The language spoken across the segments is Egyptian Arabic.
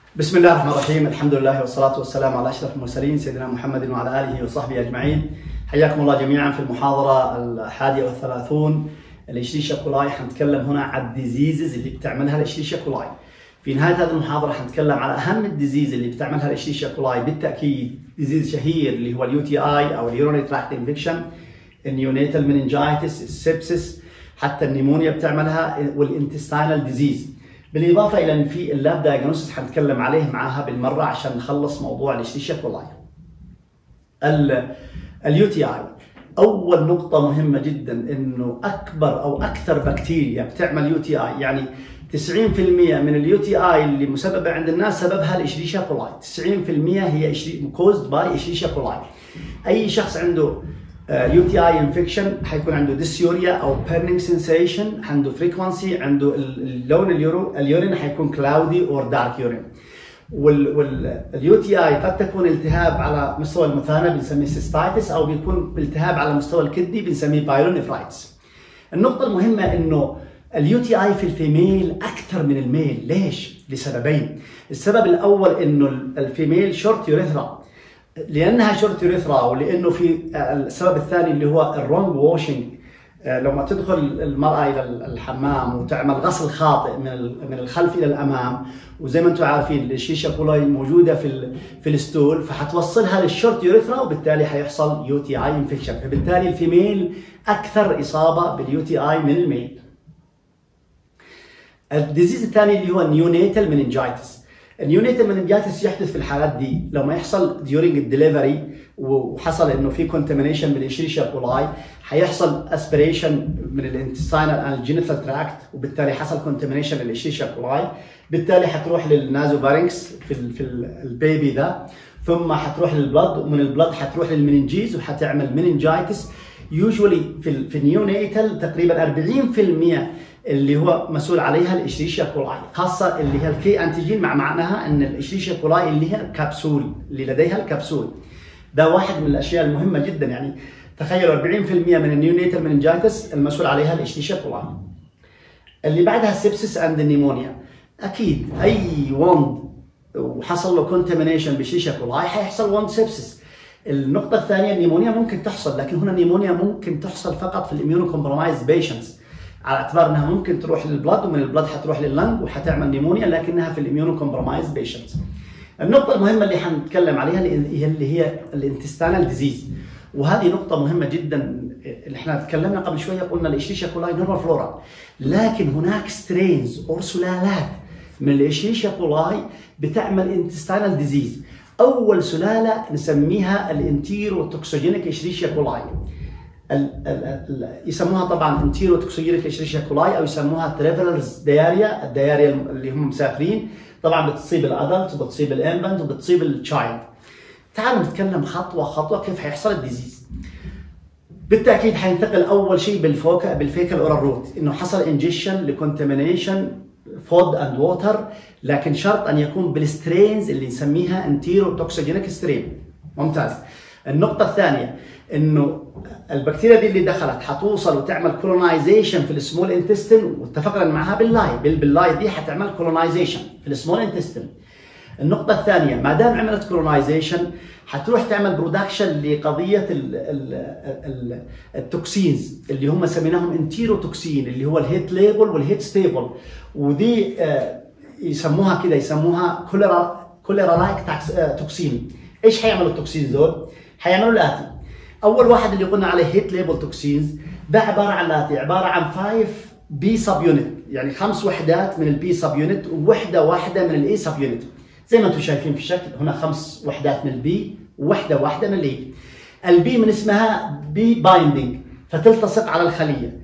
بسم الله الرحمن الرحيم الحمد لله والصلاة والسلام على أشرف المرسلين سيدنا محمد وعلى آله وصحبه أجمعين حياكم الله جميعا في المحاضرة الحادية والثلاثون الإشريشيا كولاي حنتكلم هنا عن الديزيزز اللي بتعملها الإشريشيا كولاي في نهاية هذه المحاضرة حنتكلم على أهم الديزيز اللي بتعملها الإشريشيا كولاي بالتأكيد ديزيز شهير اللي هو اليو تي اي أو اليوروني تراكت انفكشن النيونيتال مننجايتس السبسس حتى النيمونيا بتعملها والانتستينال ديزيز بالاضافه الى ان في اللاب دايجنوستس حنتكلم عليه معاها بالمره عشان نخلص موضوع الاشتيشيا كولاي. اليو تي اي اول نقطه مهمه جدا انه اكبر او اكثر بكتيريا بتعمل يو تي اي يعني 90% من اليو تي اي اللي مسببه عند الناس سببها الاشريشيا كولاي 90% هي كوزد باي اشريشيا كولاي اي شخص عنده يو تي اي انفكشن حيكون عنده ديسيوريا او بيرنينج سensation عنده فريكونسي عنده اللون اليورو اليورين حيكون كلاودي اور دارك يورين واليو تي اي قد تكون التهاب على مستوى المثانه بنسميه سيستايتس او بيكون التهاب على مستوى الكدني بنسميه بايلونيفرايتس النقطه المهمه انه اليو تي اي في الفيميل اكثر من الميل ليش لسببين السبب الاول انه الفيميل شورت يوريثرا لانها شورت يوريثرا ولانه في السبب الثاني اللي هو الرونج واشنج لما تدخل المراه الى الحمام وتعمل غسل خاطئ من من الخلف الى الامام وزي ما انتم عارفين الشيشه كولاي موجوده في في الستول فحتوصلها للشورت يوريثرا وبالتالي حيحصل يو تي اي انفكشن فبالتالي الفيميل اكثر اصابه باليو تي اي من الميل. الديزيز الثاني اللي هو النيونيتال مننجايتس النيونيتال مننجايتس يحدث في الحالات دي لما يحصل ديورينج الدليفري وحصل انه في كونتامينيشن بالاشريشيا كولاي حيحصل اسبريشن من الانتستينال اند الجينيتال تراكت وبالتالي حصل كونتامينيشن للاشريشيا كولاي بالتالي حتروح للنازو بارينكس في ال في البيبي ده ثم حتروح للبلد ومن البلد حتروح للمننجيز وحتعمل مننجايتس يوجولي في في النيونيتال تقريبا 40% اللي هو مسؤول عليها الاشريشيا كولاي خاصه اللي هي الكي انتيجين مع معناها ان الاشريشيا كولاي اللي هي الكبسول اللي لديها الكبسول ده واحد من الاشياء المهمه جدا يعني تخيلوا 40% من النيونيتال مننجايتس المسؤول عليها الاشريشيا كولاي اللي بعدها السبسس اند النيمونيا اكيد اي وند وحصل له كونتامينيشن بشيشيا كولاي حيحصل وند سبسس النقطة الثانية النيمونيا ممكن تحصل لكن هنا النيمونيا ممكن تحصل فقط في الاميونو كومبرومايز بيشنتس على اعتبار انها ممكن تروح للبلد ومن البلد حتروح لللنج وحتعمل نيمونيا لكنها في الاميونو كومبرومايز بيشنتس. النقطة المهمة اللي حنتكلم عليها اللي هي الانتستانال ديزيز وهذه نقطة مهمة جدا اللي احنا تكلمنا قبل شوية قلنا الاشريشيا كولاي نورمال فلورا لكن هناك سترينز او سلالات من الاشريشيا كولاي بتعمل انتستانال ديزيز اول سلالة نسميها الانتيرو توكسوجينيك اشريشيا كولاي ال ال ال يسموها طبعا انتيرو توكسوجينيك اشريشيا كولاي او يسموها تريفلرز دياريا الدياريا اللي هم مسافرين طبعا بتصيب الادلت وبتصيب الانفنت وبتصيب التشايلد تعالوا نتكلم خطوه خطوه كيف حيحصل الديزيز بالتاكيد حينتقل اول شيء بالفوكا بالفيكال اورال روت انه حصل انجيشن لكونتامينيشن فود اند ووتر لكن شرط ان يكون بالسترينز اللي نسميها انتيرو توكسوجينيك سترين ممتاز النقطه الثانيه انه البكتيريا دي اللي دخلت حتوصل وتعمل كولونايزيشن في السمول انتستين واتفقنا معها باللاي باللاي دي حتعمل كولونايزيشن في السمول انتستين النقطة الثانية ما دام عملت كولونايزيشن حتروح تعمل برودكشن لقضية ال ال ال التوكسينز اللي هم سميناهم انتيرو توكسين اللي هو الهيت ليبل والهيت ستيبل ودي آه يسموها كده يسموها كوليرا كوليرا لايك توكسين ايش حيعملوا التوكسينز دول؟ حيعملوا الاتي اول واحد اللي قلنا عليه هيت ليبل توكسينز ده عباره عن الاتي عباره عن 5 بي سب يونت يعني خمس وحدات من البي سب يونت ووحده واحده من الاي سب يونت زي ما انتم شايفين في الشكل هنا خمس وحدات من البي ووحده واحده من الاي البي من اسمها بي بايندينج فتلتصق على الخليه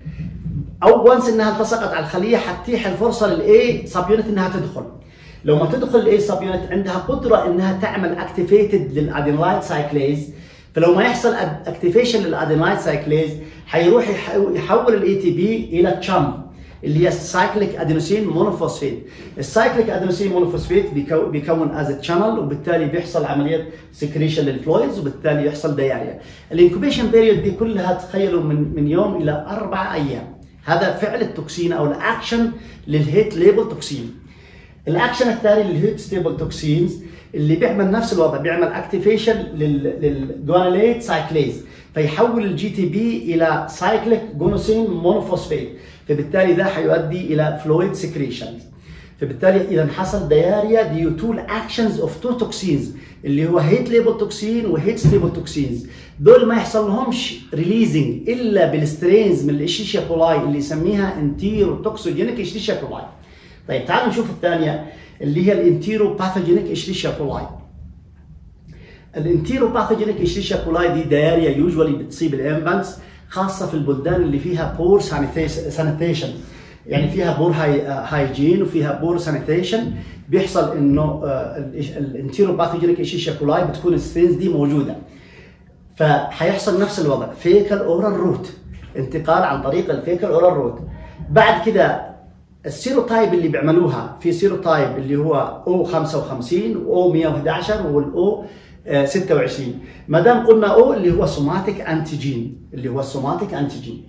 او وانس انها التصقت على الخليه حتتيح الفرصه للاي سب يونت انها تدخل لو ما تدخل الاي سب يونت عندها قدره انها تعمل اكتيفيتد للادينلايت سايكليز فلو ما يحصل اكتيفيشن للادينايد سايكليز حيروح يحول الاي تي بي الى تشام اللي هي السايكليك ادينوسين مونوفوسفيت السايكليك ادينوسين مونوفوسفيت بيكون, بيكون از تشانل وبالتالي بيحصل عمليه سكريشن للفلويدز وبالتالي يحصل دياريا الانكوبيشن بيريود دي كلها تخيلوا من من يوم الى اربع ايام هذا فعل التوكسين او الاكشن للهيت ليبل توكسين الاكشن الثاني الهيت ستيبل توكسينز اللي بيعمل نفس الوضع بيعمل اكتيفيشن للجوانيليت سايكليز فيحول الجي تي بي الى سايكليك جونوسين مونوفوسفيت فبالتالي ده حيؤدي الى فلويد سكريشن فبالتالي اذا حصل دياريا ديو تو الاكشنز اوف تو توكسينز اللي هو هيت ليبل توكسين وهيت ستيبل توكسينز دول ما يحصل لهمش ريليزنج الا بالسترينز من الاشيشيا كولاي اللي يسميها انتيرو توكسوجينيك اشيشيا كولاي طيب تعالوا نشوف الثانيه اللي هي الانتيرو باثوجينيك اشيشيا كولاي الانتيرو باثوجينيك اشيشيا كولاي دي دايريا يوجوالي بتصيب الانفانتس خاصه في البلدان اللي فيها بور سانيتيشن يعني فيها بور هاي هايجين وفيها بور سانيتيشن بيحصل انه الانتيرو باثوجينيك اشيشيا كولاي بتكون السترينز دي موجوده فحيحصل نفس الوضع فيكال اورال روت انتقال عن طريق الفيكال اورال روت بعد كده السيروتايب اللي بيعملوها في سيروتايب اللي هو او 55 واو 111 والاو 26 ما دام قلنا او اللي هو سوماتيك انتيجين اللي هو السوماتيك انتيجين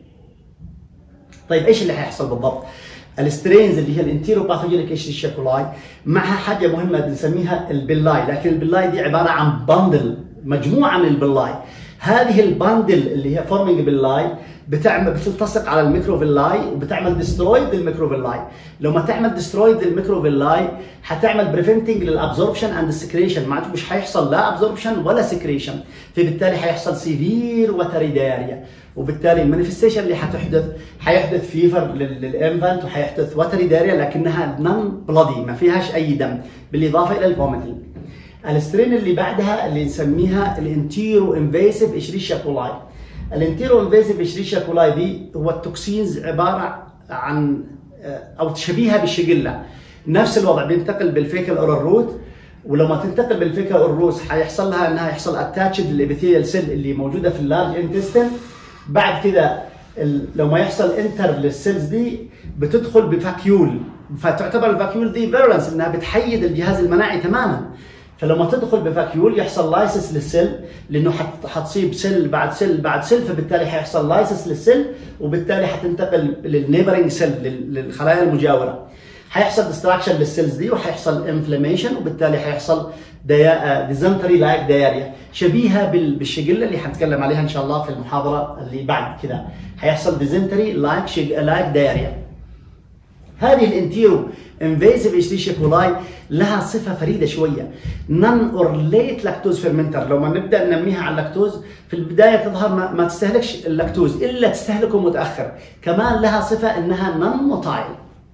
طيب ايش اللي حيحصل بالضبط؟ السترينز اللي هي الانتيرو باثوجينيك اشيشيا كولاي معها حاجه مهمه بنسميها البلاي لكن البلاي دي عباره عن باندل مجموعه من البلاي هذه الباندل اللي هي فورمينج باللاي بتعمل بتلتصق على الميكروفيلاي وبتعمل ديسترويد للميكروفيلاي لو ما تعمل ديسترويد للميكروفيلاي حتعمل بريفنتنج للابزوربشن اند سكريشن ما مش حيحصل لا ابزوربشن ولا سكريشن فبالتالي حيحصل سيفير وتري دايريا وبالتالي المانيفستيشن اللي حتحدث حيحدث فيفر للانفانت وحيحدث وتري دايريا لكنها نون بلادي ما فيهاش اي دم بالاضافه الى الفوميتنج السترين اللي بعدها اللي نسميها الانتيرو انفيسيف اشريشيا كولاي الانتيرو انفيسيف اشريشيا كولاي دي هو التوكسينز عباره عن او شبيهه بالشجله نفس الوضع بينتقل بالفيكال اورال روت ولما تنتقل بالفيكال اورال روت حيحصل لها انها يحصل اتاتشد للابيثيال سيل اللي موجوده في اللارج انتستين بعد كده لو ما يحصل انتر للسيلز دي بتدخل بفاكيول فتعتبر الفاكيول دي فيرولنس انها بتحيد الجهاز المناعي تماما فلما تدخل بفاكيول يحصل لايسس للسيل لانه حتصيب سيل بعد سيل بعد سيل فبالتالي حيحصل لايسس للسيل وبالتالي حتنتقل للنيبرنج سيل للخلايا المجاوره حيحصل ديستراكشن للسيلز دي وحيحصل انفلاميشن وبالتالي حيحصل ديزنتري لايك دايريا شبيهه بالشجله اللي حنتكلم عليها ان شاء الله في المحاضره اللي بعد كده حيحصل ديزنتري لايك لايك دايريا هذه الانتيرو انفيسيف اشتيشيا كولاي لها صفه فريده شويه نون اورليت لاكتوز فيرمنتر لو ما نبدا ننميها على اللاكتوز في البدايه تظهر ما, ما تستهلكش اللاكتوز الا تستهلكه متاخر كمان لها صفه انها نون موتايل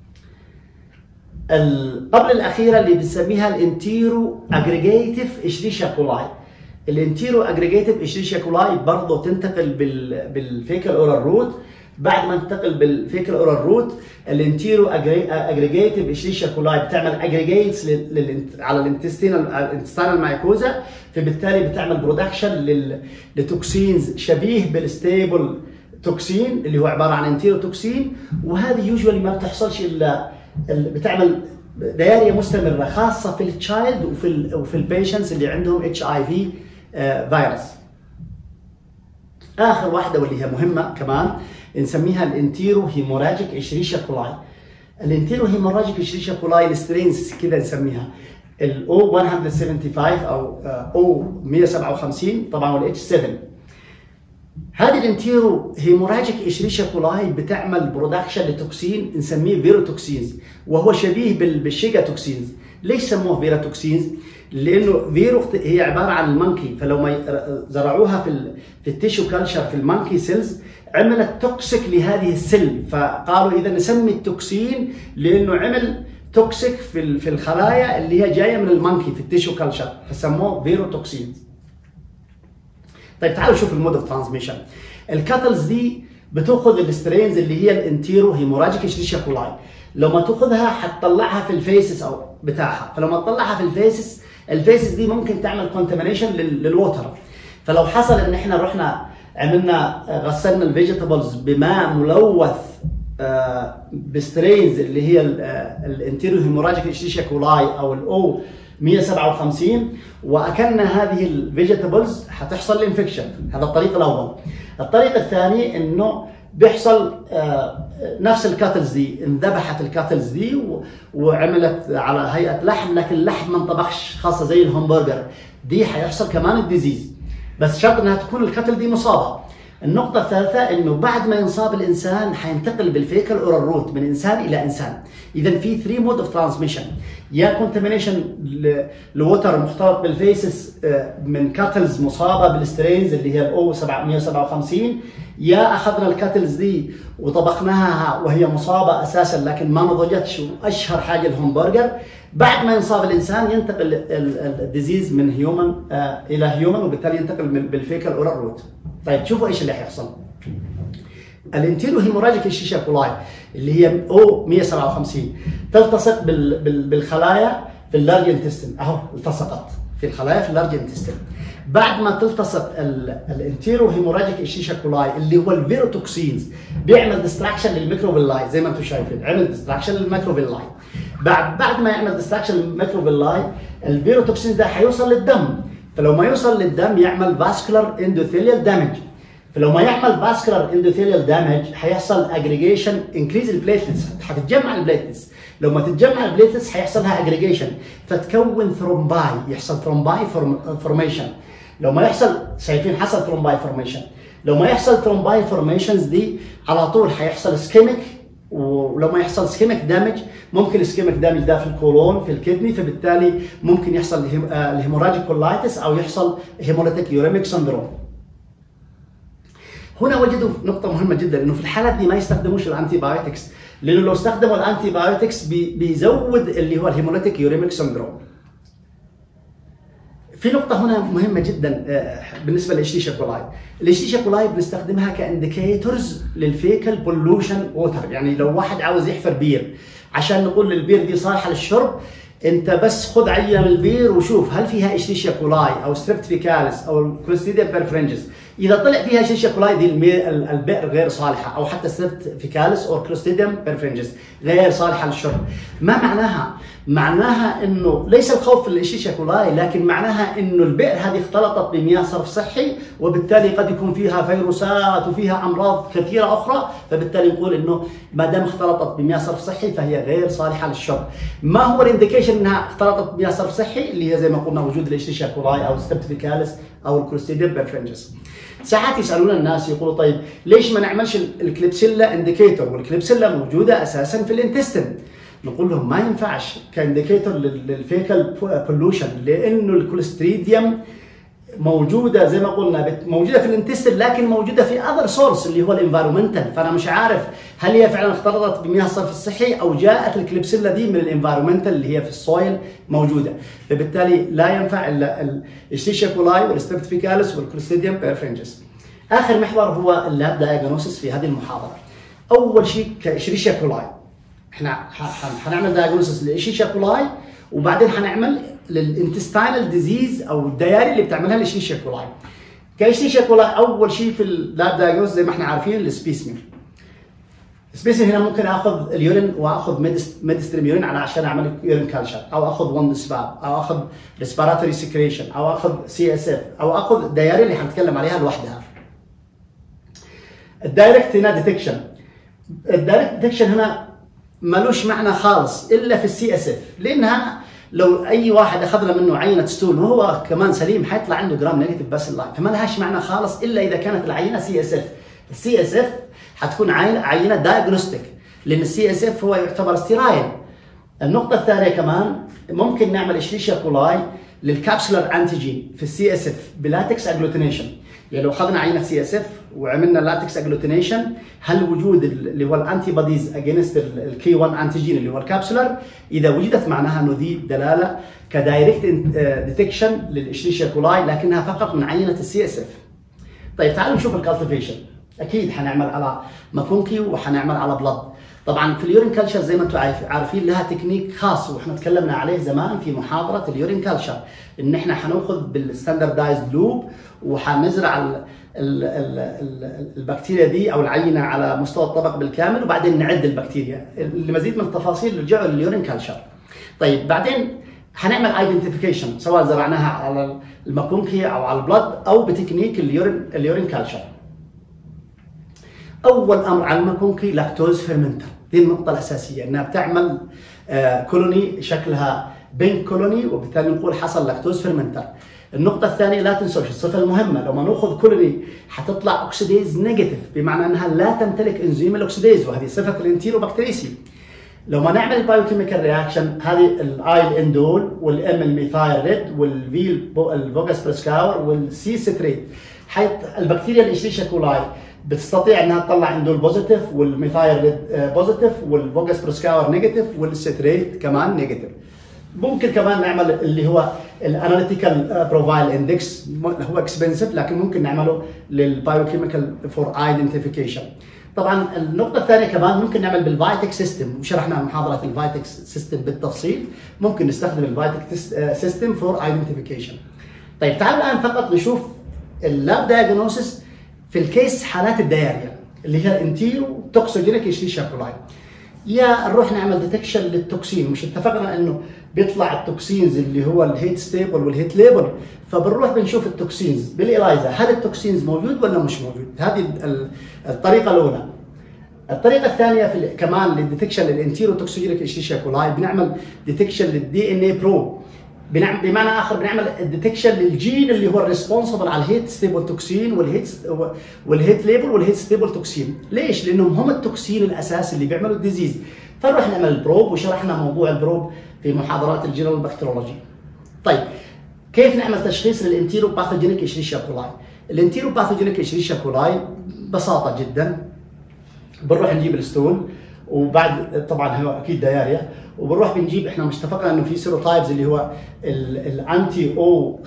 قبل الاخيره اللي بنسميها الانتيرو اجريجيتيف اشريشيا كولاي الانتيرو اجريجيتيف اشريشيا كولاي برضه تنتقل بال بالفيكال اورال روت بعد ما تنتقل بالفيكال اورال روت الانتيرو اجريجيتيف اشريشيا كولاي بتعمل اجريجيتس على الانتستينال الانتستينال مايكوزا فبالتالي بتعمل برودكشن لتوكسينز شبيه بالستيبل توكسين اللي هو عباره عن انتيرو توكسين وهذه يوجوالي ما بتحصلش الا بتعمل دياريا مستمره خاصه في التشايلد وفي ال وفي البيشنتس اللي عندهم اتش اي في فيروس اخر واحده واللي هي مهمه كمان نسميها الانتيرو هيموراجيك اشريشيا كولاي الانتيرو هيموراجيك اشريشيا كولاي السترينز كده نسميها الاو 175 او او 157 طبعا والاتش 7 هذه الانتيرو هيموراجيك اشريشيا كولاي بتعمل برودكشن لتوكسين نسميه فيروتوكسينز وهو شبيه بالشيجا توكسينز ليش سموه فيروتوكسينز؟ لانه فيرو هي عباره عن المنكي فلو ما زرعوها في ال في التيشو كلشر في المنكي سيلز عملت توكسيك لهذه السيل فقالوا اذا نسمي التوكسين لانه عمل توكسيك في في الخلايا اللي هي جايه من المنكي في التيشو كلشر فسموه فيروتوكسينز طيب تعالوا نشوف المود اوف ترانسميشن الكاتلز دي بتاخذ السترينز اللي هي الانتيرو هيموراجيك اشريشيا كولاي لو ما تاخذها حتطلعها في الفيسس او بتاعها فلما تطلعها في الفيسس الفيسس دي ممكن تعمل كونتامينيشن للوتر فلو حصل ان احنا رحنا عملنا غسلنا الفيجيتابلز بماء ملوث بسترينز اللي هي الانتيرو هيموراجيك اشريشيا كولاي او الاو 157 واكلنا هذه الفيجيتابلز حتحصل انفكشن هذا الطريق الاول الطريق الثاني انه بيحصل آه، نفس الكاتلز دي انذبحت الكاتلز دي و- وعملت على هيئه لحم لكن اللحم ما انطبخش خاصه زي الهمبرجر دي حيحصل كمان الديزيز بس شرط انها تكون الكتل دي مصابه النقطة الثالثة انه بعد ما ينصاب الانسان حينتقل بالفيكال اورال روت من انسان الى انسان. اذا في 3 مود اوف ترانسميشن يا كونتامينيشن لوتر مختلط بالفيسس آه، من كاتلز مصابة بالسترينز اللي هي الاو 757 يا اخذنا الكاتلز دي وطبخناها وهي مصابة اساسا لكن ما نضجتش واشهر حاجة الهمبرجر بعد ما ينصاب الانسان ينتقل الديزيز من هيومن الى هيومن وبالتالي ينتقل من- بالفيكال اورال روت. طيب شوفوا ايش اللي حيحصل. الانتيرو هيموراجيك الشيشه كولاي اللي هي او 157 تلتصق بال بال بالخلايا في اللارج انتستين اهو التصقت في الخلايا في اللارج انتستين بعد ما تلتصق الانتيرو هيموراجيك الشيشه كولاي اللي هو الفيروتوكسينز بيعمل ديستراكشن للميكروفيلاي زي ما انتم شايفين عمل ديستراكشن للميكروفيلاي بعد بعد ما يعمل ديستراكشن للميكروفيلاي الفيروتوكسينز ده حيوصل للدم فلو ما يوصل للدم يعمل فاسكولار اندوثيليال دامج فلو ما يعمل فاسكولار اندوثيليال دامج حيحصل اجريجيشن انكريز البليتلتس حتتجمع البليتلتس لو ما تتجمع البليتلتس حيحصل لها اجريجيشن فتكون ثرومباي يحصل ثرومباي فورميشن لو ما يحصل شايفين حصل ثرومباي فورميشن لو ما يحصل ثرومباي فورميشنز دي على طول حيحصل سكيميك ولما يحصل سكيميك دامج ممكن السكيميك دامج ده في الكولون في الكدني فبالتالي ممكن يحصل الهيموراجيك كولايتس او يحصل هيموليتيك يوريميك سندروم هنا وجدوا نقطة مهمة جدا انه في الحالات دي ما يستخدموش الانتي بايوتكس لانه لو استخدموا الانتي بايوتكس بي بيزود اللي هو الهيموليتيك يوريميك سندروم. في نقطة هنا مهمة جدا آه، بالنسبة للشيشة كولاي. الشيشة كولاي بنستخدمها كانديكيتورز للفيكال بولوشن ووتر، يعني لو واحد عاوز يحفر بير عشان نقول البير دي صالحة للشرب انت بس خذ عينه من البير وشوف هل فيها اشيشيا كولاي او ستريبت فيكاليس او كلوستيديا بيرفرنجز اذا طلع فيها اشيشيا كولاي دي المي- البئر غير صالحه او حتى ستريبت فيكاليس او كلوستيديم بيرفرنجز غير صالحه للشرب ما معناها معناها انه ليس الخوف في الاشيشيا كولاي لكن معناها انه البئر هذه اختلطت بمياه صرف صحي وبالتالي قد يكون فيها فيروسات وفيها امراض كثيره اخرى فبالتالي نقول انه ما دام اختلطت بمياه صرف صحي فهي غير صالحه للشرب ما هو الانديكيشن انها اختلطت بمياه صرف صحي اللي هي زي ما قلنا وجود الاشيشيا كولاي او ستريبتوفيكاليس او الكلوستيديم بيرفرنجز ساعات يسالون الناس يقولوا طيب ليش ما نعملش الكليبسيلا انديكيتور والكليبسيلا موجوده اساسا في الانتستين نقول لهم ما ينفعش كانديكيتور للفيكال بولوشن لانه الكوليستريديوم موجوده زي ما قلنا بت- موجوده في الانتستين لكن موجوده في اذر سورس اللي هو الانفايرمنتال فانا مش عارف هل هي فعلا اختلطت بمياه الصرف الصحي او جاءت الكليبسيلا دي من الانفايرمنتال اللي هي في السويل موجوده فبالتالي لا ينفع الا الشيشيا كولاي والستريبتوفيكاليس والكلوستيديوم بيرفرنجس اخر محور هو اللاب دايجنوسيس في هذه المحاضره اول شيء كشريشيا كولاي احنا ح- ح- حنعمل دايجنوسيس للشيشيا كولاي وبعدين حنعمل للانتستينال ديزيز او الدياري اللي بتعملها للشيشيا كولاي. كشيشيا كولاي اول شيء في اللاب دايجنوسيس زي ما احنا عارفين السبيسمين. السبيسمين هنا ممكن اخذ اليورين واخذ ميدستريم يورين على عشان اعمل يورين كالشر او اخذ وند سباب او اخذ ريسبيراتوري سكريشن او اخذ سي اس اف او اخذ الدياري اللي حنتكلم عليها لوحدها. الدايركت هنا ديتكشن الدايركت ديتكشن هنا ملوش معنى خالص الا في السي اس اف لانها لو اي واحد اخذنا منه عينه ستول وهو كمان سليم حيطلع عنده جرام نيجاتيف بس اللاين فما لهاش معنى خالص الا اذا كانت العينه سي اس اف السي اس اف حتكون عينه عينه دايجنوستيك لان السي اس اف هو يعتبر ستيرايل النقطة الثانية كمان ممكن نعمل اشريشيا كولاي للكابسولار انتيجين في السي اس اف بلاتكس اجلوتينيشن يعني لو اخذنا عينة سي اس اف وعملنا لاتكس اجلوتينيشن هل وجود ال- اللي هو الانتي بوديز اجينست الكي 1 انتيجين اللي هو الكابسولار اذا وجدت معناها انه دي دلاله كدايركت ديتكشن للاشريشيا كولاي لكنها فقط من عينة السي اس اف طيب تعالوا نشوف الكالتيفيشن اكيد حنعمل على ماكونكي وحنعمل على بلد طبعا في اليورين كلشر زي ما انتم عارف- عارفين لها تكنيك خاص واحنا تكلمنا عليه زمان في محاضره اليورين كلشر ان احنا حناخذ بالستاندردايزد لوب وحنزرع ال ال ال ال البكتيريا دي او العينه على مستوى الطبق بالكامل وبعدين نعد البكتيريا لمزيد من التفاصيل رجعوا لليورين كلشر طيب بعدين هنعمل ايدنتيفيكيشن سواء زرعناها على الماكونكي او على البلد او بتكنيك اليورين اليورين كلشر اول امر علمكم كي لاكتوز فيرمنتر دي النقطه الاساسيه انها بتعمل آه كولوني شكلها بينك كولوني وبالتالي نقول حصل لاكتوز فيرمنتر النقطة الثانية لا تنسوش الصفة المهمة لما ناخذ كولوني حتطلع اوكسيديز نيجاتيف بمعنى انها لا تمتلك انزيم الاكسيديز وهذه صفة الانتيروبكتريسي لو ما نعمل البايوكيميكال رياكشن هذه الاي الاندول والام الميثايل ريد والفي الفوجاس بريسكاور والسي ستريت حيث البكتيريا الاشريشيا كولاي بتستطيع انها تطلع اندول بوزيتيف والميثايل ريد بوزيتيف والفوجاس بريسكاور نيجاتيف والستريت كمان نيجاتيف ممكن كمان نعمل اللي هو الاناليتيكال بروفايل اندكس هو اكسبنسيف لكن ممكن نعمله للبايوكيميكال فور ايدنتيفيكيشن طبعا النقطة الثانية كمان ممكن نعمل بالفايتك سيستم وشرحنا محاضرة الفايتك سيستم بالتفصيل ممكن نستخدم الفايتك سيستم فور ايدنتيفيكيشن طيب تعالوا الآن فقط نشوف اللاب دايجنوسيس في الكيس حالات الدياريا اللي هي الانتيرو توكسوجينيك اشريشيا كولاي يا نروح نعمل ديتكشن للتوكسين مش اتفقنا انه بيطلع التوكسينز اللي هو الهيت ستيبل والهيت ليبل فبنروح بنشوف التوكسينز بالالايزا هل التوكسينز موجود ولا مش موجود هذه الطريقه الاولى الطريقه الثانيه في كمان للديتكشن للانتيرو توكسيجينيك اشيشيا كولاي بنعمل ديتكشن للدي ان اي برو بمعنى اخر بنعمل الديتكشن للجين اللي هو الريسبونسبل على الهيت ستيبل توكسين والهيت والهيت ليبل والهيت ستيبل توكسين ليش لانهم هم التوكسين الاساسي اللي بيعملوا الديزيز فنروح نعمل البروب وشرحنا موضوع البروب في محاضرات الجنرال بكتيرولوجي طيب كيف نعمل تشخيص للانتيرو باثوجينيك اشريشيا كولاي الانتيرو باثوجينيك اشريشيا كولاي ببساطه جدا بنروح نجيب الستول وبعد طبعا هو اكيد دياريا وبنروح بنجيب احنا مش اتفقنا انه في سيروتايبز اللي هو الانتي او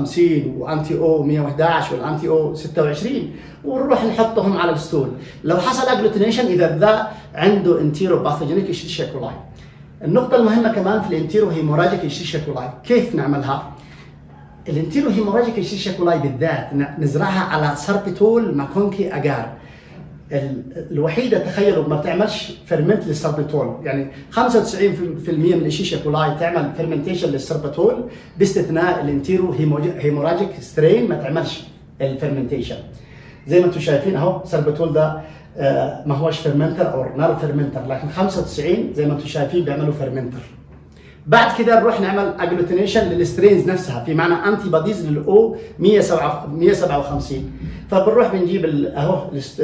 55 وانتي او 111 والانتي او 26 ونروح نحطهم على الستول لو حصل اجلوتينيشن اذا ذا عنده انتيرو باثوجينيك اشيشيا كولاي النقطة المهمة كمان في الانتيرو هيموراجيك اشيشيا كولاي كيف نعملها؟ الانتيرو هيموراجيك اشيشيا كولاي بالذات نزرعها على سربيتول ماكونكي اجار الوحيده تخيلوا ما بتعملش فيرمنت للسربتول يعني 95% من الشيشه كولاي تعمل فيرمنتيشن للسربتول باستثناء الانتيرو هيموراجيك سترين ما تعملش الفيرمنتيشن زي ما انتم شايفين اهو سربتول ده ما هوش فيرمنتر او نار فيرمنتر لكن 95 زي ما انتم شايفين بيعملوا فيرمنتر بعد كده نروح نعمل اجلوتينيشن للسترينز نفسها في معنى انتي بوديز للاو 157 فبنروح بنجيب اهو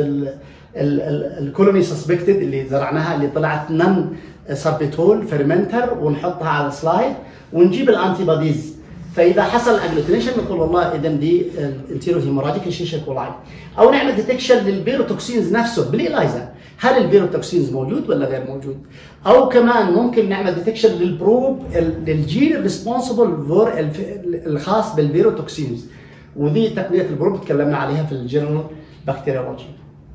الكولوني سسبكتد اللي زرعناها اللي طلعت نن ساربيتول فيرمنتر ونحطها على السلايد ونجيب الانتي بوديز فاذا حصل اجلوتينيشن نقول والله اذا دي الانتيرو هيموراجيك شيشه كولاي او نعمل ديتكشن للبيروتوكسينز نفسه بالالايزا هل البيروتوكسينز موجود ولا غير موجود او كمان ممكن نعمل ديتكشن للبروب للجين الريسبونسبل فور الخاص بالبيروتوكسينز ودي تقنيه البروب تكلمنا عليها في الجنرال بكتيريولوجي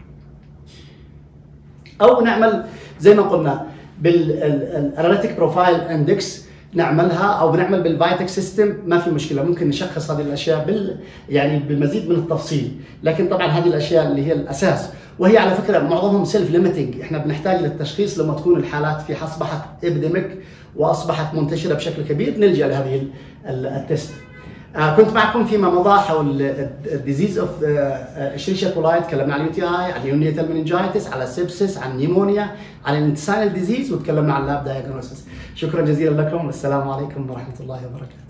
او نعمل زي ما قلنا بالاناليتيك بروفايل اندكس نعملها او بنعمل بالفايتك سيستم ما في مشكله ممكن نشخص هذه الاشياء بال يعني بمزيد من التفصيل لكن طبعا هذه الاشياء اللي هي الاساس وهي على فكره معظمهم سيلف ليميتنج احنا بنحتاج للتشخيص لما تكون الحالات في اصبحت ابيديميك واصبحت منتشره بشكل كبير نلجا لهذه التست آه كنت معكم فيما مضى حول الديزيز اوف اشريشيا كولاي تكلمنا عن اليو تي اي عن اليونيتال مننجايتس على السبسس عن نيمونيا عن الانتساينال ديزيز وتكلمنا عن اللاب دايجنوسيس شكرا جزيلا لكم والسلام عليكم ورحمه الله وبركاته